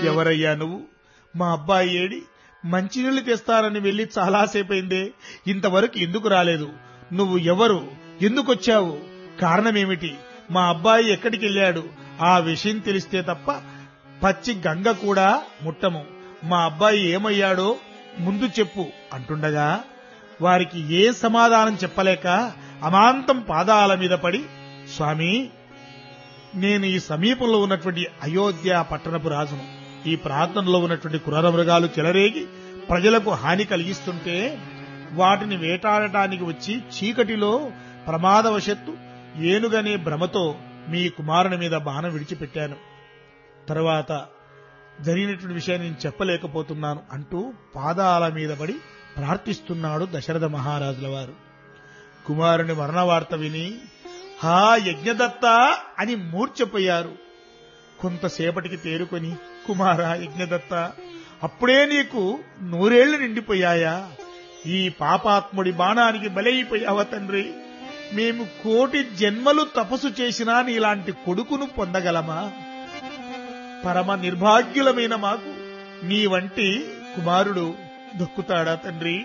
ఎవరయ్యా నువ్వు మా అబ్బాయి ఏడి మంచినీళ్లు తెస్తానని వెళ్లి చాలాసేపైందే ఇంతవరకు ఎందుకు రాలేదు నువ్వు ఎవరు ఎందుకొచ్చావు కారణమేమిటి మా అబ్బాయి ఎక్కడికి వెళ్ళాడు ఆ విషయం తెలిస్తే తప్ప పచ్చి గంగ కూడా ముట్టము మా అబ్బాయి ఏమయ్యాడో ముందు చెప్పు అంటుండగా వారికి ఏ సమాధానం చెప్పలేక అమాంతం పాదాల మీద పడి స్వామి నేను ఈ సమీపంలో ఉన్నటువంటి అయోధ్య పట్టణపు రాజును ఈ ప్రాంతంలో ఉన్నటువంటి క్రూర మృగాలు చెలరేగి ప్రజలకు హాని కలిగిస్తుంటే వాటిని వేటాడటానికి వచ్చి చీకటిలో ప్రమాదవశత్తు ఏనుగనే భ్రమతో మీ కుమారుని మీద బాణం విడిచిపెట్టాను తరువాత జరిగినటువంటి విషయాన్ని నేను చెప్పలేకపోతున్నాను అంటూ పాదాల మీద పడి ప్రార్థిస్తున్నాడు దశరథ మహారాజుల వారు కుమారుని మరణ వార్త విని హా యజ్ఞదత్త అని మూర్ఛపోయారు కొంతసేపటికి తేరుకొని కుమార యజ్ఞదత్త అప్పుడే నీకు నూరేళ్లు నిండిపోయాయా ఈ పాపాత్ముడి బాణానికి బలైపోయావా తండ్రి మేము కోటి జన్మలు తపస్సు చేసినా నీలాంటి కొడుకును పొందగలమా పరమ నిర్భాగ్యులమైన మాకు నీ వంటి కుమారుడు దొక్కుతాడా తండ్రి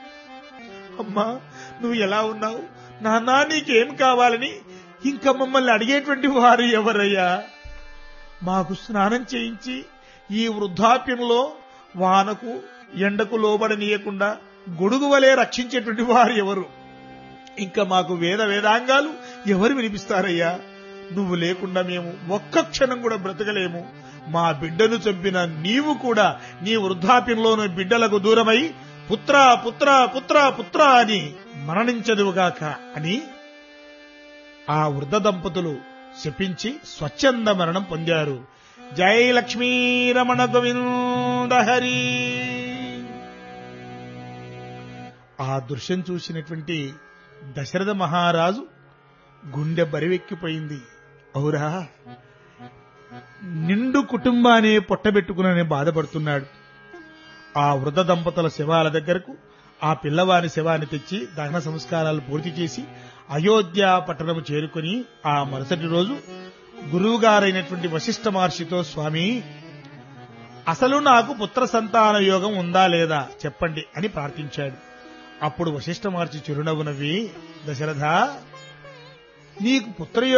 అమ్మా నువ్వు ఎలా ఉన్నావు నాన్నా నీకేం కావాలని ఇంకా మమ్మల్ని అడిగేటువంటి వారు ఎవరయ్యా మాకు స్నానం చేయించి ఈ వృద్ధాప్యంలో వానకు ఎండకు లోబడనీయకుండా గొడుగు వలె రక్షించేటువంటి వారు ఎవరు ఇంకా మాకు వేద వేదాంగాలు ఎవరు వినిపిస్తారయ్యా నువ్వు లేకుండా మేము ఒక్క క్షణం కూడా బ్రతకలేము మా బిడ్డను చంపిన నీవు కూడా నీ వృద్ధాప్యంలోని బిడ్డలకు దూరమై పుత్ర పుత్ర పుత్ర పుత్ర అని మరణించదువుగాక అని ఆ వృద్ధ దంపతులు శపించి స్వచ్ఛంద మరణం పొందారు జై లక్ష్మీ రమణ గోవింద హరి ఆ దృశ్యం చూసినటువంటి దశరథ మహారాజు గుండె బరివెక్కిపోయింది అవురా నిండు కుటుంబాన్ని పొట్టబెట్టుకునని బాధపడుతున్నాడు ఆ వృద్ధ దంపతుల శవాల దగ్గరకు ఆ పిల్లవాని శవాన్ని తెచ్చి దహన సంస్కారాలు పూర్తి చేసి అయోధ్య పట్టణము చేరుకుని ఆ మరుసటి రోజు గురువుగారైనటువంటి వశిష్ఠ మహర్షితో స్వామి అసలు నాకు పుత్ర సంతాన యోగం ఉందా లేదా చెప్పండి అని ప్రార్థించాడు అప్పుడు వశిష్ఠ మహర్షి చిరునవ్వు నవ్వి దశరథ నీకు పుత్రయో